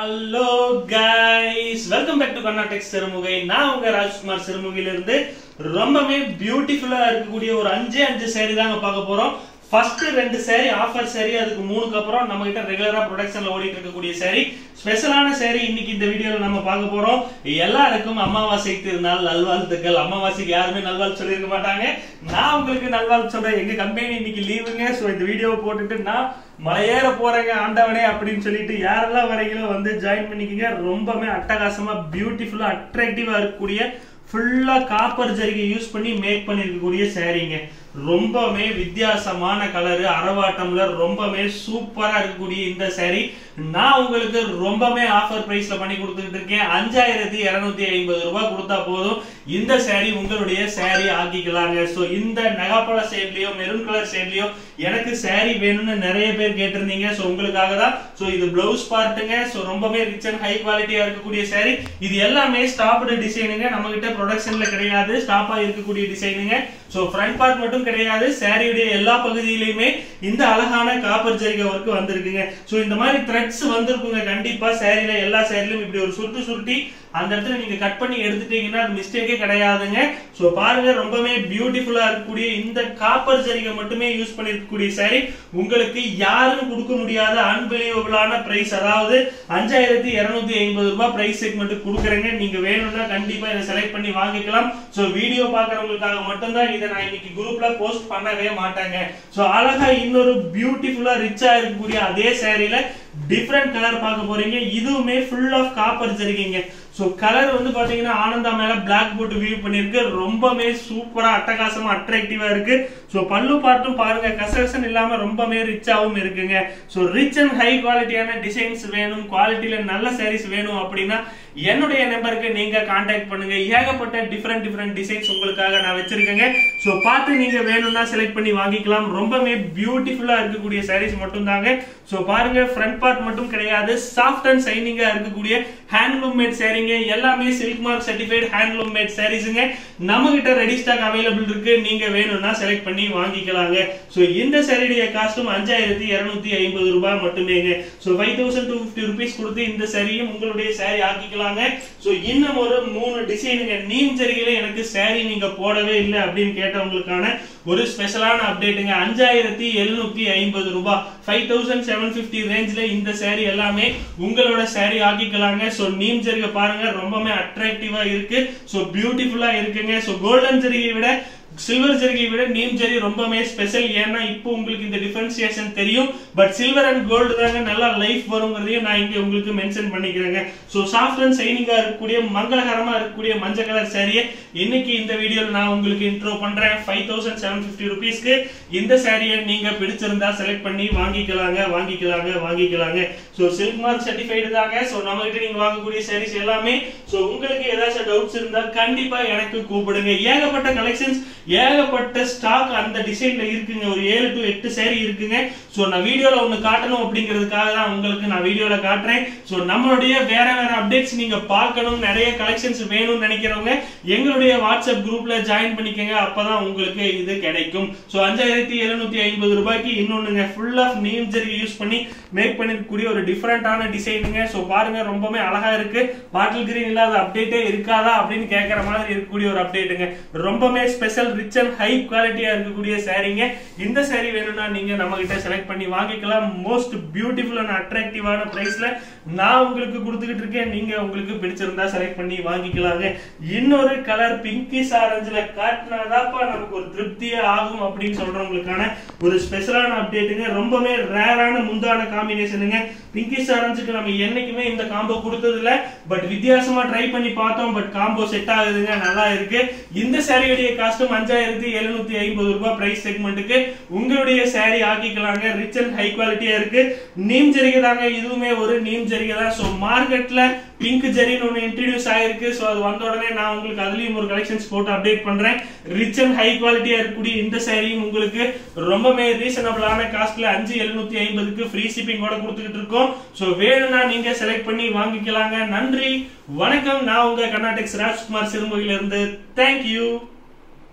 hello guys welcome back to Karnataka Sirumugai நான் உங்க ராஜ்குமார் சிறுமுகையில இருந்து ரொம்பவே பியூட்டிஃபுல்லா இருக்கக்கூடிய ஒரு அஞ்சே அஞ்சு சேரீ தாங்க பார்க்க போறோம் ஃபர்ஸ்ட் ரெண்டு சேரீ ஆஃபர் சேரீ அதுக்கு மூணுக்கு அப்புறம் நம்ம கிட்ட ரெகுலரா ப்ரொடக்ஷன்ல ஓடிட்டு இருக்கக்கூடிய சேரீ ஸ்பெஷலான சேரீ இன்னைக்கு இந்த வீடியோல நம்ம பார்க்க போறோம் எல்லாருக்கும் அமாவாசை திருநாள் நல்வாழ்த்துக்கள் அமாவாசைக்கு யாருமே நல்வாழ் சொல்லியிருக்க மாட்டாங்க நான் உங்களுக்கு நல்வாழ் சொல்றேன் எங்க கம்பெனி இன்னைக்கு லீவுங்க ஸோ இந்த வீடியோவை போட்டுட்டு நான் மலையேற போறேங்க ஆண்டவனே அப்படின்னு சொல்லிட்டு யாரெல்லாம் வரீங்களோ வந்து ஜாயின் பண்ணிக்கங்க ரொம்பவே அட்டகாசமா பியூட்டிஃபுல்லா அட்ராக்டிவா இருக்கக்கூடிய ஃபுல்லா காப்பர் ஜரிகை யூஸ் பண்ணி மேக் பண்ணிருக்கக்கூடிய சாரீங்க ரொம்பவே வித்தியாசமான கலரு அரவாட்டம்ல ரொம்பவே சூப்பரா இருக்கக்கூடிய இந்த saree நான் உங்களுக்கு ரொம்பவே ஆஃபர் பிரைஸ்ல பண்ணி கொடுத்துட்டு இருக்கேன் அஞ்சாயிரத்தி இருநூத்தி ஐம்பது ரூபாய் கொடுத்தா போதும் இந்த saree உங்களுடைய saree ஆக்கிக்கலாங்க சோ இந்த நகாப்பழ ஷேட்லயோ மெரூன் கலர் ஷேட்லயோ எனக்கு saree வேணும்னு நிறைய பேர் கேட்டிருந்தீங்க சோ உங்களுக்காக தான் சோ இது பிளவுஸ் பார்ட்டுங்க சோ ரொம்பவே ரிச் அண்ட் ஹை குவாலிட்டியா இருக்கக்கூடிய saree இது எல்லாமே ஸ்டாப்டு டிசைனுங்க நம்ம கிட்ட ப்ரொடக்ஷன்ல கிடையாது ஸ்டாப்பா இருக்கக்கூடிய டிசைனுங்க சோ ஃப்ரண்ட் பார்ட் மட்டும் கிடையாது சாரியுடைய எல்லா பகுதியிலுமே இந்த அழகான காப்பர் ஜரிகை ஒர்க் வந்திருக்குங்க சோ இந்த மாதிரி த்ரெட்ஸ் வந்திருக்குங்க கண்டிப்பா சாரில எல்லா சாரிலும் இப்படி ஒரு சுருட்டு சுருட்டி அந்த இடத்துல நீங்க கட் பண்ணி எடுத்துட்டீங்கன்னா அது மிஸ்டேக்கே கிடையாதுங்க சோ பாருங்க ரொம்பவே பியூட்டிஃபுல்லா இருக்கக்கூடிய இந்த காப்பர் ஜரிகை மட்டுமே யூஸ் பண்ணிருக்கக்கூடிய சாரி உங்களுக்கு யாரும் கொடுக்க முடியாத அன்பிலீவபிளான பிரைஸ் அதாவது அஞ்சாயிரத்தி இருநூத்தி ஐம்பது ரூபாய் பிரைஸ் செக்மெண்ட் கொடுக்குறேங்க நீங்க வேணும்னா கண்டிப்பா இதை செலக்ட் பண்ணி வாங்கிக்கலாம் சோ வீடியோ பாக்குறவங்களுக்காக மட்டும்தான் இதை நான் இன்னைக்கு குரூப்ல போஸ்ட் பண்ணவே மாட்டாங்க சோ அழகா இன்னொரு பியூட்டிஃபுல்லா ரிச்சா இருக்கக்கூடிய அதே சாரியில டிஃப்ரெண்ட் கலர் பார்க்க போறீங்க இதுவுமே ஃபுல் ஆஃப் காப்பர் ஜரிகைங்க சோ கலர் வந்து பாத்தீங்கன்னா ஆனந்தா மேல பிளாக் போட்டு வியூ பண்ணிருக்கு ரொம்பவே சூப்பரா அட்டகாசமா அட்ராக்டிவா இருக்கு சோ பல்லு பார்ட்டும் பாருங்க கசகசன் இல்லாம ரொம்பவே ரிச்சாவும் இருக்குங்க சோ ரிச் அண்ட் ஹை குவாலிட்டியான டிசைன்ஸ் வேணும் குவாலிட்டியில நல்ல சாரீஸ் வேணும் அப்படின்னா என்னுடைய நம்பருக்கு நீங்க கான்டாக்ட் பண்ணுங்க ஏகப்பட்ட டிஃப்ரெண்ட் டிஃப்ரெண்ட் டிசைன்ஸ் உங்களுக்காக நான் வச்சிருக்கேங்க சோ பார்த்து நீங்க வேணும்னா செலக்ட் பண்ணி வாங்கிக்கலாம் ரொம்பவே பியூட்டிஃபுல்லா இருக்கக்கூடிய சாரீஸ் மட்டும் தாங்க சோ பாருங்க ஃப்ரண்ட் பார்ட் மட்டும் கிடையாது சாஃப்ட் அண்ட் சைனிங்கா இருக்கக்கூடிய ஹேண்ட்லூம் மேட் சாரீங்க எல்லாமே silk mark certified handloom made சாரீஸுங்க நம்ம கிட்ட ரெடி ஸ்டாக் அவைலபிள் இருக்கு நீங்க வேணும்னா செலக்ட் பண்ணி வாங்கிக்கலாங்க சோ இந்த சாரியுடைய காஸ்டும் அஞ்சாயிரத்தி இருநூத்தி ஐம்பது ரூபாய் மட்டுமேங்க so five thousand two fifty rupees கொடுத்து இந்த சாரியும் உங்களுடைய சாரி ஆக்கிக்கலாங்க சோ இன்னும் ஒரு மூணு டிசைனுங்க நீம் ஜரிகையில எனக்கு சாரி நீங்க போடவே இல்லை அப்படின்னு கேட்டவங்களுக்கான ஒரு ஸ்பெஷலான அப்டேட்டுங்க அஞ்சாயிரத்தி எழுநூத்தி ஐம்பது ரூபாய் ஃபைவ் தௌசண்ட் செவன் பிப்டி ரேஞ்ச்ல இந்த சாரி எல்லாமே உங்களோட சாரி ஆக்கிக்கலாங்க சோ நீம் ஜரிகை பாருங்க ரொம்பவே அட்ராக்டிவா இருக்கு சோ பியூட்டிஃபுல்லா இருக்குங்க சோ கோல்டன் ஜரிகை விட சில்வர் ஜெரிகை விட நீம் ஜெரி ரொம்பவே ஸ்பெஷல் ஏன்னா இப்போ உங்களுக்கு இந்த டிஃபரன்சியேஷன் தெரியும் பட் சில்வர் அண்ட் கோல்டு தாங்க நல்லா லைஃப் வருங்கிறதையும் நான் இங்க உங்களுக்கு மென்ஷன் பண்ணிக்கிறேங்க ஸோ சாஃப்ட் அண்ட் சைனிங்கா இருக்கக்கூடிய மங்களகரமா இருக்கக்கூடிய மஞ்சள் கலர் சாரியை இன்னைக்கு இந்த வீடியோல நான் உங்களுக்கு இன்ட்ரோ பண்றேன் ஃபைவ் தௌசண்ட் செவன் பிப்டி ருபீஸ்க்கு இந்த சாரியை நீங்க பிடிச்சிருந்தா செலக்ட் பண்ணி வாங்கிக்கலாங்க வாங்கிக்கலாங்க வாங்கிக்கலாங்க ஸோ சில்க் மார்க் சர்டிஃபைடு தாங்க ஸோ நம்ம கிட்ட நீங்க வாங்கக்கூடிய சாரீஸ் எல்லாமே ஸோ உங்களுக்கு ஏதாச்சும் டவுட்ஸ் இருந்தா கண்டிப்பா எனக்கு கூப்பிடுங்க ஏகப்பட்ட கலெக்ஷன்ஸ் ஏகப்பட்ட ஸ்டாக் அந்த டிசைன்ல இருக்குங்க ஒரு ஏழு டு எட்டு சேரீ இருக்குங்க சோ நான் வீடியோல ஒன்னு காட்டணும் அப்படிங்கிறதுக்காக தான் உங்களுக்கு நான் வீடியோல காட்டுறேன் சோ நம்மளுடைய வேற வேற அப்டேட்ஸ் நீங்க பார்க்கணும் நிறைய கலெக்ஷன்ஸ் வேணும்னு நினைக்கிறவங்க எங்களுடைய வாட்ஸ்அப் குரூப்ல ஜாயின் பண்ணிக்கங்க அப்பதான் உங்களுக்கு இது கிடைக்கும் சோ அஞ்சாயிரத்தி எழுநூத்தி ஐம்பது ரூபாய்க்கு இன்னொன்னுங்க ஃபுல் ஆஃப் நீம் ஜெரி யூஸ் பண்ணி மேக் பண்ணிருக்கக்கூடிய ஒரு டிஃபரெண்டான டிசைனுங்க சோ பாருங்க ரொம்பவே அழகா இருக்கு பாட்டில் கிரீன் இல்லாத அப்டேட்டே இருக்காதா அப்படின்னு கேட்கற மாதிரி இருக்கக்கூடிய ஒரு அப்டேட்டுங்க ரொம்பவே ஸ்பெஷல் ரிச் அண்ட் ஹை குவாலிட்டியா இருக்கக்கூடிய சாரீங்க இந்த சாரீ வேணும்னா நீங்க நம்ம கிட்ட செலக்ட் பண்ணி வாங்கிக்கலாம் மோஸ்ட் பியூட்டிஃபுல் அண்ட் அட்ராக்டிவான பிரைஸ்ல நான் உங்களுக்கு கொடுத்துக்கிட்டு இருக்கேன் நீங்க உங்களுக்கு பிடிச்சிருந்தா செலக்ட் பண்ணி வாங்கிக்கலாங்க இன்னொரு கலர் பிங்கிஷ் ஆரஞ்சுல காட்டினாதாப்பா நமக்கு ஒரு திருப்தியே ஆகும் அப்படின்னு சொல்றவங்களுக்கான ஒரு ஸ்பெஷலான அப்டேட்டுங்க ரொம்பவே ரேரான முந்தான காம்பினேஷனுங்க பிங்கிஷ் ஆரஞ்சுக்கு நம்ம என்னைக்குமே இந்த காம்போ கொடுத்தது இல்ல பட் வித்தியாசமா ட்ரை பண்ணி பார்த்தோம் பட் காம்போ செட் ஆகுதுங்க நல்லா இருக்கு இந்த சாரியுடைய காஸ்டும் அஞ்சாயிரத்தி எழுநூத்தி ஐம்பது ரூபாய் பிரைஸ் செக்மெண்ட்டுக்கு உங்களுடைய சாரி ஆக்கிக்கலாங்க ரிச் அண்ட் ஹை குவாலிட்டியா இருக்கு நீம் ஜரிகை தாங்க இதுவுமே ஒரு நீம் ஜரிகை தான் ஸோ மார்க்கெட்ல பிங்க் ஜெரின்னு ஒன்று இன்ட்ரடியூஸ் ஆயிருக்கு ஸோ அது வந்த உடனே நான் உங்களுக்கு அதுலயும் ஒரு கலெக்ஷன்ஸ் போட்டு அப்டேட் பண்றேன் ரிச் அண்ட் ஹை குவாலிட்டியா இருக்கக்கூடிய இந்த சாரியும் உங்களுக்கு ரொம்பவே ரீசனபிளான காஸ்ட்ல அஞ்சு எழுநூத்தி ஐம்பதுக்கு ஃப்ரீ ஷிப்பிங்கோட கொடுத்துக்கிட்டு இருக்கோம் ஸோ வேணும்னா நீங்க செலக்ட் பண்ணி வாங்கிக்கலாங்க நன்றி வணக்கம் நான் உங்க கர்நாடக் ராஜ்குமார் சிறுமுகையில இருந்து தேங்க்யூ